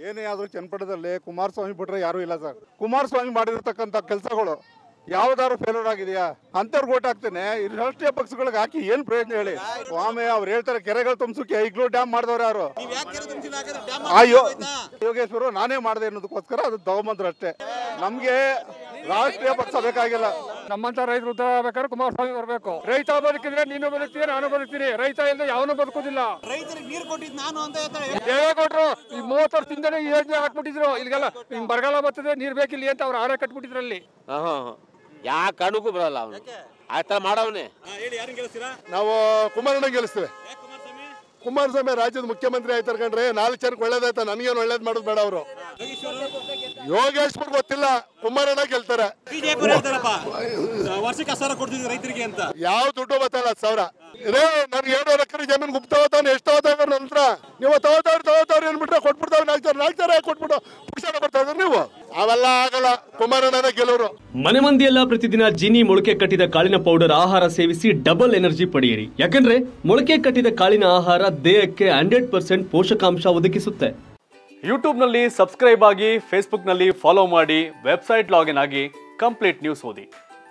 ಏನೇ ಆದ್ರೂ ಚನ್ನಪಟ್ಟಣದಲ್ಲಿ ಕುಮಾರಸ್ವಾಮಿ ಬಿಟ್ರೆ ಯಾರೂ ಇಲ್ಲ ಸರ್ ಕುಮಾರಸ್ವಾಮಿ ಮಾಡಿರ್ತಕ್ಕಂಥ ಕೆಲಸಗಳು ಯಾವ್ದಾದ್ರು ಫೇಲ್ಯೂರ್ ಆಗಿದೆಯಾ ಅಂತವ್ರಿಗೆ ಓಟ್ ಹಾಕ್ತೇನೆ ಈ ರಾಷ್ಟ್ರೀಯ ಪಕ್ಷಗಳಿಗೆ ಹಾಕಿ ಏನ್ ಪ್ರಯೋಜನ ಹೇಳಿ ಸ್ವಾಮಿ ಅವ್ರು ಹೇಳ್ತಾರೆ ಕೆರೆಗಳು ತುಂಬಿಸೋಕೆ ಈಗಲೂ ಡ್ಯಾಮ್ ಮಾಡಿದವ್ರು ಯಾರು ಅಯ್ಯೋ ಯೋಗೇಶ್ವರು ನಾನೇ ಮಾಡಿದೆ ಅನ್ನೋದಕ್ಕೋಸ್ಕರ ಅದು ತಗೊಂಬಂದ್ರು ಅಷ್ಟೇ ನಮ್ಗೆ ರಾಷ್ಟ್ರೀಯ ಪಕ್ಷ ಬೇಕಾಗಿಲ್ಲ ನಮ್ಮಂತ ರೈತರು ಉದ್ಧಾರ ಆಗ್ಬೇಕಾದ್ರೆ ಕುಮಾರಸ್ವಾಮಿ ಬರಬೇಕು ರೈತ ಬದುಕಿದ್ರೆ ನೀನು ಬದುಕ್ತೀಯ ನಾನು ಬದುಕ್ತೀನಿ ರೈತ ಇಲ್ಲದೆ ಯಾವನು ಬದುಕುದಿಲ್ಲ ರೈತರಿಗೆ ನೀರು ಕೊಟ್ಟಿದ್ದು ನಾನು ಅಂತ ಹೇಳ್ತಾರೆ ದೇವೇಗೌಡರು ಈ ಮೂವತ್ತು ವರ್ಷದಿಂದಲೇ ಈ ಯೋಜನೆ ಹಾಕ್ಬಿಟ್ಟಿದ್ರು ಇಲ್ಲಿಗೆಲ್ಲ ಹಿಂಗ್ ಬರಗಾಲ ಬರ್ತದೆ ನೀರ್ ಬೇಕಿಲ್ಲಿ ಅಂತ ಅವ್ರು ಆರೆ ಕಟ್ಬಿಟ್ಟಿದ್ರು ಅಲ್ಲಿ ಯಾವ ಕಾರಣಕ್ಕೂ ಬರಲ್ಲ ಅವನು ಆ ಥರ ಮಾಡವನೇ ಹೇಳಿ ಯಾರನ್ನ ಗೆಲ್ಲಿಸ್ತೀರಾ ನಾವು ಕುಮಾರಣ್ಣ ಗೆಲ್ಲಿಸ್ತೇವೆ ಯಾಕೆ ಕುಮಾರಸ್ವಾಮಿ ಕುಮಾರಸ್ವಾಮಿ ರಾಜ್ಯದ ಮುಖ್ಯಮಂತ್ರಿ ಆಯ್ತಾರ ಕಂಡ್ರೆ ನಾಲ್ಕು ಜನಕ್ಕೆ ಒಳ್ಳೇದಾಯ್ತ ನನಗೇನು ಒಳ್ಳೇದ್ ಮಾಡೋದು ಬೇಡ ಅವರು ಯೋಗೇಶ್ವರ್ ಗೊತ್ತಿಲ್ಲ ಕುಮಾರಣ್ಣ ಗೆಲ್ತಾರೆ ಬಿಜೆಪಿ ಹೇಳ್ತಾರಪ್ಪ ವರ್ಷಕ್ಕೆ ಹತ್ತು ಸಾವಿರ ಕೊಡ್ತಿದ್ವಿ ರೈತರಿಗೆ ಅಂತ ಯಾವ ದುಡ್ಡು ಬತ್ತಲ್ಲ ಹತ್ತು ಸಾವಿರ ರೇ ನನ್ಗೆ ಎರಡು ಎಕರೆ ಜಮೀನು ಗುಪ್ತ ಹೋಗ್ತಾನೆ ಎಷ್ಟು ತಗೋತಾವ್ರ ನಂತರ ನೀವು ತಗೋತಾವ್ರಿ ತಗೋತಾವ್ರಿ ಅನ್ಬಿಟ್ರೆ ಕೊಟ್ಬಿಡ್ತಾವ್ರಿ ನಾಲ್ಕು ಸಾವಿರ ನಾಲ್ಕು ಸಾವಿರ ಕೊಟ್ಬಿಟ್ಟು ಪುಕ್ಷಣ ಕೊಡ್ತಾ ಇದ್ರಿ ನೀವು ಅವೆಲ್ಲ ಆಗಲ್ಲ ಕುಮಾರಣ್ಣನ ಗೆಲುವರು ಮನೆ ಮಂದಿಯೆಲ್ಲ ಪ್ರತಿದಿನ ಜೀನಿ ಮೊಳಕೆ ಕಟ್ಟಿದ ಕಾಳಿನ ಪೌಡರ್ ಆಹಾರ ಸೇವಿಸಿ ಡಬಲ್ ಎನರ್ಜಿ ಪಡೆಯಿರಿ ಯಾಕಂದ್ರೆ ಮೊಳಕೆ ಕಟ್ಟಿದ ಕಾಳಿನ ಆಹಾರ ದೇಹಕ್ಕೆ ಹಂಡ್ರೆಡ್ ಪರ್ಸೆಂಟ್ ಪೋಷಕಾಂಶ ಒದಗಿಸುತ್ತೆ ಯೂಟ್ಯೂಬ್ನಲ್ಲಿ ಸಬ್ಸ್ಕ್ರೈಬ್ ಆಗಿ ಫೇಸ್ಬುಕ್ನಲ್ಲಿ ಫಾಲೋ ಮಾಡಿ ವೆಬ್ಸೈಟ್ ಲಾಗಿನ್ ಆಗಿ ಕಂಪ್ಲೀಟ್ ನ್ಯೂಸ್ ಓದಿ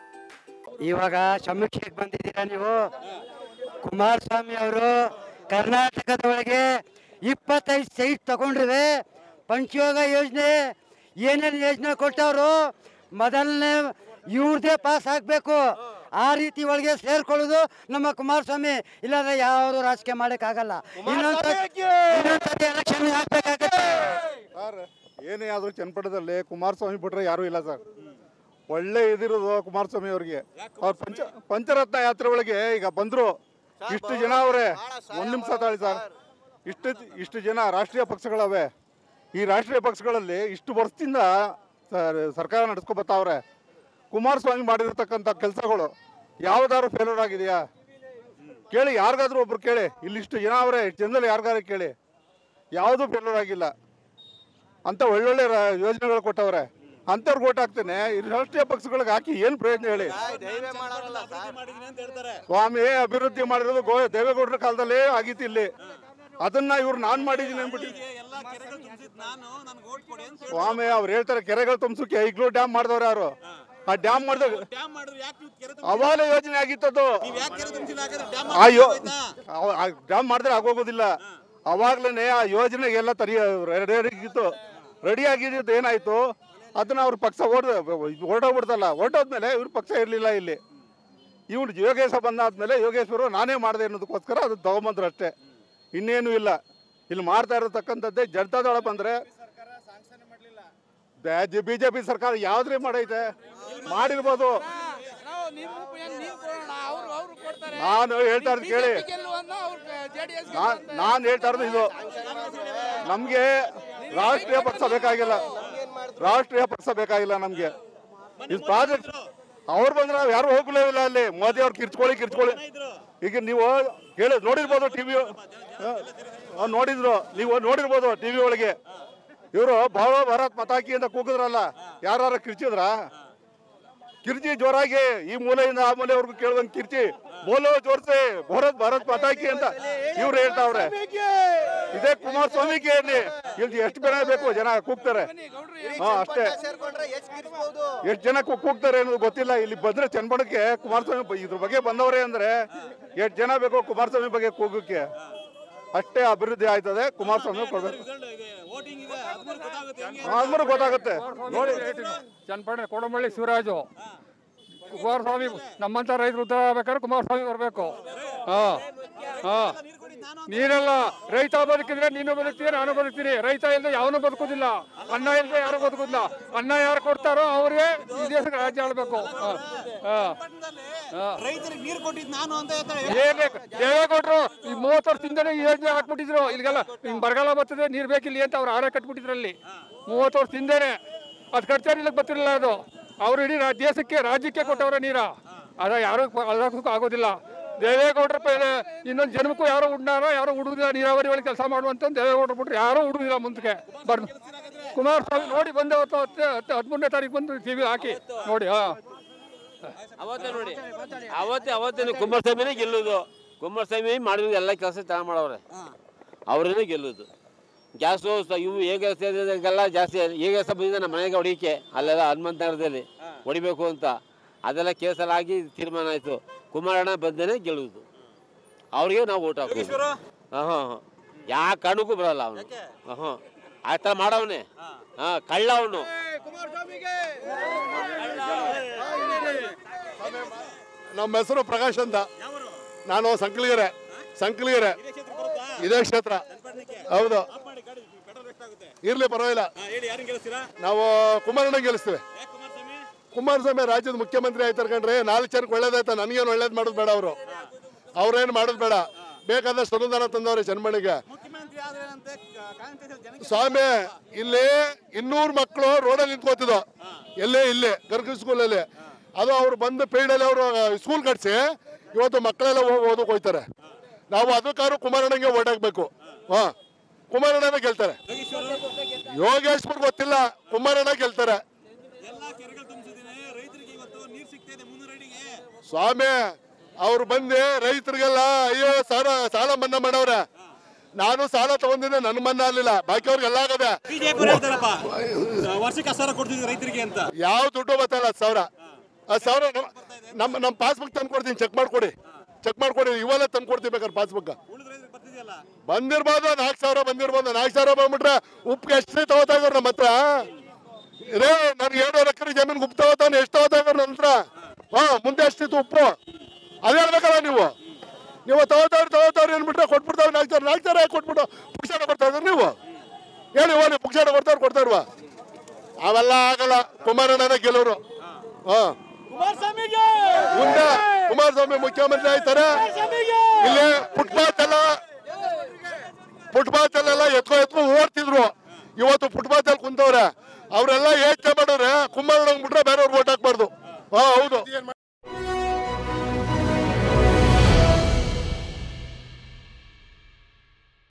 ಇವಾಗ ಸಮೀಕ್ಷೆಗೆ ಬಂದಿದ್ದೀರಾ ನೀವು ಕುಮಾರಸ್ವಾಮಿ ಅವರು ಕರ್ನಾಟಕದೊಳಗೆ ಇಪ್ಪತ್ತೈದು ಸೈಟ್ ತಗೊಂಡ್ರಿವೆ ಪಂಚಯೋಗ ಯೋಜನೆ ಏನೇನು ಯೋಜನೆ ಕೊಟ್ಟವರು ಮೊದಲನೇ ಇವ್ರದೇ ಪಾಸ್ ಆಗಬೇಕು ಆ ರೀತಿ ಒಳಗೆ ಸೇರ್ಕೊಳ್ಳೋದು ನಮ್ಮ ಕುಮಾರಸ್ವಾಮಿ ಇಲ್ಲಾಂದ್ರೆ ಯಾರು ರಾಜಕೀಯ ಮಾಡೋಕ್ಕಾಗಲ್ಲ ಇನ್ನೊಂದ್ಸತಿ ಇನ್ನೊಂದ್ಸತಿ ಎಲೆಕ್ಷನ್ ಹಾಕ್ಬೇಕಾಗತ್ತೆ ಸರ್ ಏನೇ ಆದ್ರೂ ಚನ್ನಪಟ್ಟಣದಲ್ಲಿ ಕುಮಾರಸ್ವಾಮಿ ಬಿಟ್ರೆ ಯಾರೂ ಇಲ್ಲ ಸರ್ ಒಳ್ಳೆ ಇದಿರೋದು ಕುಮಾರಸ್ವಾಮಿ ಅವ್ರಿಗೆ ಅವ್ರ ಪಂಚ ಪಂಚರತ್ನ ಯಾತ್ರೆ ಒಳಗೆ ಈಗ ಬಂದ್ರು ಇಷ್ಟು ಜನ ಅವರೇ ಒಂದ್ ನಿಮಿಷ ತಾಳಿ ಸರ್ ಇಷ್ಟು ಇಷ್ಟು ಜನ ರಾಷ್ಟ್ರೀಯ ಪಕ್ಷಗಳವೆ ಈ ರಾಷ್ಟ್ರೀಯ ಪಕ್ಷಗಳಲ್ಲಿ ಇಷ್ಟು ವರ್ಷದಿಂದ ಸರ್ ಸರ್ಕಾರ ನಡೆಸ್ಕೊ ಬರ್ತಾವ್ರೆ ಕುಮಾರಸ್ವಾಮಿ ಮಾಡಿರ್ತಕ್ಕಂಥ ಕೆಲಸಗಳು ಯಾವ್ದಾದ್ರು ಫೇಲ್ಯೂರ್ ಆಗಿದೆಯಾ ಕೇಳಿ ಯಾರಿಗಾದ್ರೂ ಒಬ್ರು ಕೇಳಿ ಇಲ್ಲಿ ಇಷ್ಟು ಜನ ಅವರೇ ಜನದಲ್ಲಿ ಯಾರಿಗಾರು ಕೇಳಿ ಯಾವುದೂ ಫೇಲ್ಯೂರ್ ಆಗಿಲ್ಲ ಅಂತ ಒಳ್ಳೊಳ್ಳೆ ರ- ಯೋಜನೆಗಳು ಕೊಟ್ಟವ್ರೆ ಅಂತವ್ರಿಗೆ ಓಟ್ ಹಾಕ್ತೇನೆ ಈ ರಾಷ್ಟ್ರೀಯ ಪಕ್ಷಗಳಿಗೆ ಹಾಕಿ ಏನ್ ಪ್ರಯೋಜನ ಹೇಳಿ ಮಾಡಿದೀನಿ ಅಂತ ಹೇಳ್ತಾರೆ ಸ್ವಾಮಿ ಅಭಿವೃದ್ಧಿ ಮಾಡಿರೋದು ಗೋ ದೇವೇಗೌಡರ ಕಾಲದಲ್ಲೇ ಆಗಿತ್ತು ಇಲ್ಲಿ ಅದನ್ನ ಇವ್ರು ನಾನ್ ಮಾಡಿದೀನಿ ಅಂದ್ಬಿಟ್ಟು ಎಲ್ಲ ಕೆರೆಗಳು ತುಂಬಿಸಿದ್ ನಾನು ನನ್ಗೆ ಓಟ್ ಕೊಡಿ ಅಂತ ಸ್ವಾಮಿ ಅವ್ರು ಹೇಳ್ತಾರೆ ಕೆರೆಗಳು ತುಂಬಿಸೋಕೆ ಈಗಲೂ ಡ್ಯಾಮ್ ಮಾಡಿದವ್ರು ಯಾರು ಆ ಡ್ಯಾಮ್ ಮಾಡಿದಾಗ ಡ್ಯಾಮ್ ಮಾಡಿದ್ರು ಯಾಕೆ ನೀವು ಕೆರೆ ಅವಾಲ ಯೋಜನೆ ಆಗಿತ್ತದು ನೀವು ಯಾಕೆ ಕೆರೆ ತುಂಬಿಸಿಲ್ಲ ಹಾಗಾದ್ರೆ ಡ್ಯಾಮ್ ಅಯ್ಯೋ ಡ್ಯಾಮ್ ಮಾಡಿದ್ರೆ ಆಗೋಗೋದಿಲ್ಲ ಅವಾಗ್ಲೇ ಆ ಯೋಜನೆಗೆಲ್ಲ ತರಿ ರೆಡಿಯಾಗಿತ್ತು ರೆಡಿ ಆಗಿದ್ದು ಏನಾಯ್ತು ಅದನ್ನ ಅವ್ರ ಪಕ್ಷ ಓಡ್ ಹೊರಟೋಗ್ಬಿಡ್ತಲ್ಲ ಹೊರಟೋದ್ಮೇಲೆ ಇವ್ರ ಪಕ್ಷ ಇರಲಿಲ್ಲ ಇಲ್ಲಿ ಇವ್ರು ಯೋಗೇಶ ಬಂದಾದ್ಮೇಲೆ ಯೋಗೇಶ್ವರು ನಾನೇ ಮಾಡಿದೆ ಅನ್ನೋದಕ್ಕೋಸ್ಕರ ಅದು ತಗೊಂಬಂದ್ರು ಅಷ್ಟೇ ಇನ್ನೇನು ಇಲ್ಲ ಇಲ್ಲಿ ಮಾಡ್ತಾ ಇರತಕ್ಕಂಥದ್ದೇ ಜನತಾದಳ ಬಂದ್ರೆ ಬಿ ಜೆ ಪಿ ಸರ್ಕಾರ ಯಾವ್ದ್ರಿ ಮಾಡೈತೆ ಮಾಡಿರ್ಬೋದು ನಾನು ಹೇಳ್ತಾ ಇರೋದು ಕೇಳಿ ನಾನ್- ನಾನ್ ಹೇಳ್ತಾ ಇರೋದು ಇದು ನಮ್ಗೆ ರಾಷ್ಟ್ರೀಯ ಪಕ್ಷ ಬೇಕಾಗಿಲ್ಲ ರಾಷ್ಟ್ರೀಯ ಪಕ್ಷ ಬೇಕಾಗಿಲ್ಲ ನಮ್ಗೆ ಇದು ಪ್ರಾಜೆಕ್ಟ್ ಅವ್ರು ಬಂದ್ರೆ ನಾವು ಯಾರು ಹೋಗ್ಲೇ ಇಲ್ಲ ಅಲ್ಲಿ ಮೋದಿ ಅವ್ರು ಕಿರ್ಚ್ಕೊಳ್ಳಿ ಕಿರ್ಚ್ಕೊಳ್ಳಿ ಈಗ ನೀವು ಕೇಳಿ ನೋಡಿರ್ಬೋದು ಟಿವಿ ನೋಡಿದ್ರು ನೀವು ನೋಡಿರ್ಬೋದು ಟಿವಿ ಒಳಗೆ ಇವರು ಭಾವ ಭಾರತ್ ಮತಾಕಿ ಅಂತ ಕೂಗಿದ್ರಲ್ಲ ಯಾರು ಕಿರ್ಚಿದ್ರ ಕಿರ್ಚಿ ಜೋರಾಗಿ ಈ ಮೂಲೆಯಿಂದ ಆ ಮೂಲೆವರೆಗೂ ಕೇಳುವಂಗ್ ಕಿರ್ಚಿ ಬೋಲೋ ಜೋರ್ಸೆ ಭಾರತ್ ಭಾರತ್ ಪಟಾಕಿ ಅಂತ ಇವ್ರು ಹೇಳ್ತಾವ್ರೆ ಇದೇ ಕುಮಾರಸ್ವಾಮಿಗೆ ಇಲ್ಲಿ ಇಲ್ಲಿ ಎಷ್ಟು ಜನ ಬೇಕು ಜನ ಕೂಗ್ತಾರೆ ಹಾ ಅಷ್ಟೇ ಎಷ್ಟು ಜನ ಕೂ- ಕೂಗ್ತಾರೆ ಅನ್ನೋದು ಗೊತ್ತಿಲ್ಲ ಇಲ್ಲಿ ಬಂದ್ರೆ ಚನ್ನಬಣಕ್ಕೆ ಕುಮಾರಸ್ವಾಮಿ ಬ- ಇದ್ರ ಬಗ್ಗೆ ಬಂದವರೇ ಅಂದ್ರೆ ಎಷ್ಟು ಜನ ಬೇಕು ಕುಮಾರಸ್ವಾಮಿ ಬಗ್ಗೆ ಕೂಗಕ್ಕೆ ಅಷ್ಟೇ ಅಭಿವೃದ್ಧಿ ಆಯ್ತದೆ ಕುಮಾರಸ್ವಾಮಿ ಕೊಡ್ಬೇಕು ವೋಟಿಂಗ್ ಇದೆ ಅದ್ಮೇಲೆ ಗೊತ್ತಾಗುತ್ತೆ ಹೆಂಗೆ ಆದ್ಮೇಲೆ ಗೊತ್ತಾಗುತ್ತೆ ನೋಡಿ ಚನ್ನಪಟ್ಟಣ ಕೋಡಮಳ್ಳಿ ಶಿವರಾಜು ಕುಮಾರಸ್ವಾಮಿ ನಮ್ಮಂತ ರೈತರು ಉದ್ಧಾರ ಆಗ್ಬೇಕಾದ್ರೆ ಕುಮಾರಸ್ವಾಮಿ ಬರಬೇಕು ಹಾ ಹಾ ನೀನೆಲ್ಲ ರೈತ ಬದುಕಿದ್ರೆ ನೀನು ಬದುಕ್ತೀಯ ನಾನು ಬದುಕ್ತೀನಿ ರೈತ ಇಲ್ಲದೆ ಯಾವನು ಬದುಕುದಿಲ್ಲ ಅನ್ನ ಇಲ್ಲದೆ ಯಾರು ಬದುಕುದಿಲ್ಲ ಅನ್ನ ಯಾರು ಕೊಡ್ತಾರೋ ಅವ್ರಿಗೆ ಈ ದೇಶಕ್ಕೆ ರಾಜ್ಯ ಆಳ್ಬೇಕು ಹಾ ಹಾ ಹಾ ರೈತರಿಗೆ ನೀರು ಕೊಟ್ಟಿದ್ದು ನಾನು ಅಂತ ಹೇಳ್ತಾರೆ ಏನೇ ದೇವೇಗೌಡರು ಈ ಮೂವತ್ತು ವರ್ಷದಿಂದಲೇ ಈ ಯೋಜನೆ ಹಾಕ್ಬಿಟ್ಟಿದ್ರು ಇಲ್ಲಿಗೆಲ್ಲ ಹಿಂಗ್ ಬರಗಾಲ ಬರ್ತದೆ ನೀರ್ ಬೇಕಿಲ್ಲಿ ಅಂತ ಅವ್ರು ಆರೆ ಕಟ್ಬಿಟ್ಟಿದ್ರು ಅಲ್ಲಿ ಮೂವತ್ತು ವರ್ಷದಿಂದನೇ ಅದು ಕಟ್ತಾರೆ ಇಲ್ಲಿಗೆ ಬರ್ತಿರಲಿಲ್ಲ ಅದು ಅವ್ರು ಇಡೀ ರಾ- ದೇಶಕ್ಕೆ ರಾಜ್ಯಕ್ಕೆ ಕೊಟ್ಟವ್ರೆ ನೀರ ಅದ ಯಾರು ಅದಕ್ಕೂ ಆಗೋದಿಲ್ಲ ದೇವೇಗೌಡರ ಪೈಲೆ ಇನ್ನೊಂದು ಜನ್ಮಕ್ಕೂ ಯಾರೋ ಉಣ್ಣಾರೋ ಯಾರೋ ಹುಡುಗಿಲ್ಲ ನೀರಾವರಿ ಒಳಗೆ ಕೆಲಸ ಮಾಡುವಂತ ದೇವೇಗೌಡರು ಬಿಟ್ರು ಯಾರೋ ಹುಡುಗಿಲ್ಲ ಮುಂದಕ್ಕೆ ಬರ್ ಕುಮಾರಸ್ವಾಮಿ ನೋಡಿ ಬಂದೆ ಅವತ್ತು ಹತ್ತು ಹತ್ತು ಹದಿಮೂರನೇ ತಾರೀಕು ಬಂದು ಟಿ ವಿ ಹಾಕಿ ನೋಡಿ ಹಾ ಅವತ್ತೇ ನೋಡಿ ಅವತ್ತೇ ಅವತ್ತೇ ಕುಮಾರಸ್ವಾಮಿನೇ ಗೆಲ್ಲುದು ಕುಮಾರಸ್ವಾಮಿ ಮಾಡಿದ ಎಲ್ಲ ಕೆಲಸ ಚೆನ್ನಾಗಿ ಮಾಡವ್ರೆ ಅವರೇನೆ ಗೆಲ್ಲುದು ಗ್ಯಾಸು ಸ- ಇವು ಹೇಗೆ ಸೇರಿದಾಗೆಲ್ಲ ಜಾಸ್ತಿ ಹೇಗೆ ಸಹ ಬಂದಿದೆ ನಮ್ಮ ಮನೆಗೆ ಹೊಡಿಕೆ ಅಲ್ಲೆಲ್ಲ ಹನುಮಂತ ನಗರದಲ್ಲಿ ಹೊಡಿಬೇಕು ಅಂತ ಅದೆಲ್ಲ ಕೇಸಲ್ಲಿ ಆಗಿ ತೀರ್ಮಾನ ಆಯಿತು ಕುಮಾರಣ್ಣ ಬಂದೇನೆ ಗೆಲ್ಲುವುದು ಅವ್ರಿಗೆ ನಾವು ಓಟ್ ಹಾಕೋದು ಈಶ್ವರ ಹಾಂ ಹಾಂ ಯಾವ ಕಾರಣಕ್ಕೂ ಬರಲ್ಲ ಅವನು ಹಾಂ ಆ ಥರ ಮಾಡವನೆ ಹಾಂ ಕಳ್ಳ ಅವನು ನಮ್ಮ ಹೆಸರು ಪ್ರಕಾಶ್ ಅಂತ ನಾನು ಸಂಕಲಿಗೆರೆ ಸಂಕಲಿಗೆರೆ ಇದೇ ಕ್ಷೇತ್ರ ಬರುತ್ತಾ ಇದೇ ಕ್ಷೇತ್ರ ಹೌದು ಆಫ್ ಮಾಡಿ ಗಾಡಿ ಪೆಟ್ರೋಲ್ ವೇಸ್ಟ್ ಆಗುತ್ತೆ ಇರ್ಲಿ ಪರವಾಗಿಲ್ಲ ಹಾ, ಹೇಳಿ ಯಾರನ್ನ ಗೆಲ್ಲಿಸ್ತೀರಾ ನಾವು ಕುಮಾರಣ್ಣ ಗೆಲ್ಲಿಸ್ತೇವೆ ಯಾಕೆ ಕುಮಾರಸ್ವಾಮಿ ಕುಮಾರಸ್ವಾಮಿ ರಾಜ್ಯದ ಮುಖ್ಯಮಂತ್ರಿ ಆಯ್ತಾರೆ ಕಣ್ರಿ ನಾಲ್ಕು ಜನಕ್ಕೆ ಒಳ್ಳೇದಾಯ್ತು ನನಗೇನು ಒಳ್ಳೇದು ಮಾಡೋದು ಬೇಡ ಅವರು ಅವ್ರೇನು ಮಾಡೋದು ಬೇಡ ಬೇಕಾದಷ್ಟು ಅನುದಾನ ತಂದವ್ರೆ ಚನ್ಮಣಿಗೆ ಮುಖ್ಯಮಂತ್ರಿ ಆದ್ರೆ ಅಂತೆ ಕಾಂಗ್ರೆಸ್ ಜನಕ್ಕೆ ಸ್ವಾಮಿ ಇಲ್ಲಿ ಇನ್ನೂರು ಮಕ್ಕಳು ರೋಡಲ್ಲಿ ನಿಂತ್ಕೋತಿದ್ದು ಎಲ್ಲೇ ಇಲ್ಲೇ ಗರ್ಗ ಸ್ಕೂಲಲ್ಲಿ ಅದು ಅವ್ರು ಬಂದು ಪೀಡಲ್ಲಿ ಅವರು ಸ್ಕೂಲ್ ಕಟ್ಸಿ ಇವತ್ತು ಮಕ್ಕಳೆಲ್ಲ ಹೋಗಿ ಓದಕ್ಕೆ ಹೋಗ್ತಾರೆ ನಾವು ಅದಕ್ಕಾದ್ರು ಕುಮಾರಣ್ಣಗೆ ಓಟ್ ಹಾಕ್ಬೇಕು ಹಾ ಕುಮಾರಣ್ಣನೇ ಗೆಲ್ತಾರೆ ಯೋಗೇಶ್ವರ್ ಗೊತ್ತಿಲ್ಲ ಕುಮಾರಣ್ಣ ಗೆಲ್ತಾರೆ ಎಲ್ಲ ಕೆರೆಗಳು ತುಂಬಿಸಿದ್ದೀನಿ ರೈತರಿಗೆ ಇವತ್ತು ನೀರು ಸಿಗ್ತಾ ಇದೆ ಮುನ್ನೂರು ಅಡಿಗೆ ಸ್ವಾಮಿ ಅವ್ರು ಬಂದು ರೈತರಿಗೆಲ್ಲ ಅಯ್ಯೋ ಸಾಲ ಸಾಲ ಮನ್ನಾ ಮಾಡವ್ರೆ ನಾನು ಸಾಲ ತಗೊಂಡಿದ್ದೆ ನನ್ನ ಮನ್ನಾ ಆಗಲಿಲ್ಲ ಬಾಕಿಯವ್ರಿಗೆಲ್ಲ ಆಗದೆ ಬಿಜೆಪಿ ಹೇಳ್ತಾರಪ್ಪ ವರ್ಷಕ್ಕೆ ಹತ್ತು ಸಾವಿರ ಕೊಡ್ತಿದ್ವಿ ರೈತರಿಗೆ ಅಂತ ಯಾವ ದುಡ್ಡು ಬರ್ತಲ್ಲ ಹತ್ತು ಸಾವಿರ ಹತ್ತು ಸಾವಿರ ನಮ್ಮ- ನಮ್ಮ ನಮ್ಮ ಪಾಸ್ಬುಕ್ ತಂದು ಕೊಡ್ತೀನಿ ಚೆಕ್ ಮಾಡ್ಕೊಡಿ ಚೆಕ್ ಮಾಡ್ಕೊಡಿ ಇವೆಲ್ಲ ತಂದು ಕೊಡ್ತೀವಿ ಬೇಕಾದ್ರೆ ಪಾಸ್ಬುಕ್ ಉಳಿದ ರೈತರಿಗೆ ಬರ್ತಿದೆಯಲ್ಲ ಬಂದಿರ್ಬೋದು ನಾಲ್ಕು ಸಾವಿರ ಬಂದಿರ್ಬೋದು ನಾಲ್ಕು ಸಾವಿರ ಬಂದ್ಬಿಟ್ರೆ ಉಪ್ಪಿಗೆ ಎಷ್ಟು ತಗೋತಾ ಇದಾರೆ ನಮ್ಮ ಹತ್ರ ರೇ ನನ್ಗೆ ಏಳು ಎಕರೆ ಜಮೀನು ಉಪ್ಪು ತಗೋತಾನೆ ಎಷ್ಟು ತಗೋತಾ ಇದಾರೆ ನನ್ನ ಹತ್ರ ಹಾ ಮುಂದೆ ಎಷ್ಟಿತ್ತು ಉಪ್ಪು ಅದೇ ಹೇಳ್ಬೇಕಲ್ಲ ನೀವು ನೀವು ತಗೋತಾವ್ರಿ ತಗೋತಾವ್ರಿ ಅಂದ್ಬಿಟ್ರೆ ಕೊಟ್ಬಿಡ್ತಾವ್ರಿ ನಾಲ್ಕು ಸಾವಿರ ನಾಲ್ಕು ಸಾವಿರ ಕೊಟ್ಬಿಟ್ಟು ಪುಕ್ಷಾಟ ಕೊಡ್ತಾ ಇದ್ರಿ ನೀವು ಹೇಳಿ ಹೋಗಿ ಪುಕ್ಷಾಟ ಕೊಡ್ತಾವ್ರು ಕೊಡ್ತಾರ್ವಾ ಅವೆಲ್ಲ ಆಗಲ್ಲ ಕುಮಾರಣ್ಣನ ಗೆಲುವರು ಹಾ ಮುಂದೆ ಕುಮಾರಸ್ವಾಮಿ ಮುಖ್ಯಮಂತ್ರಿ ಆಯ್ತಾರೆ ಇಲ್ಲಿ ಫುಟ್ಪಾತ್ ಎಲ್ಲ ಫುಟ್ಪಾತ್ ಅಲ್ಲೆಲ್ಲ ಎತ್ಕೊ ಎತ್ಕೊ ಓಡ್ತಿದ್ರು ಇವತ್ತು ಫುಟ್ಪಾತ್ ಅಲ್ಲಿ ಕುಂತವ್ರೆ ಅವರೆಲ್ಲ ಯೋಚನೆ ಮಾಡೋರೆ ಕುಮಾರಣ್ಣ ಬಿಟ್ರೆ ಬೇರೆಯವ್ರು ಓಟ್ ಹಾಕ್ಬಾರ್ದು ಹಾ ಹೌದು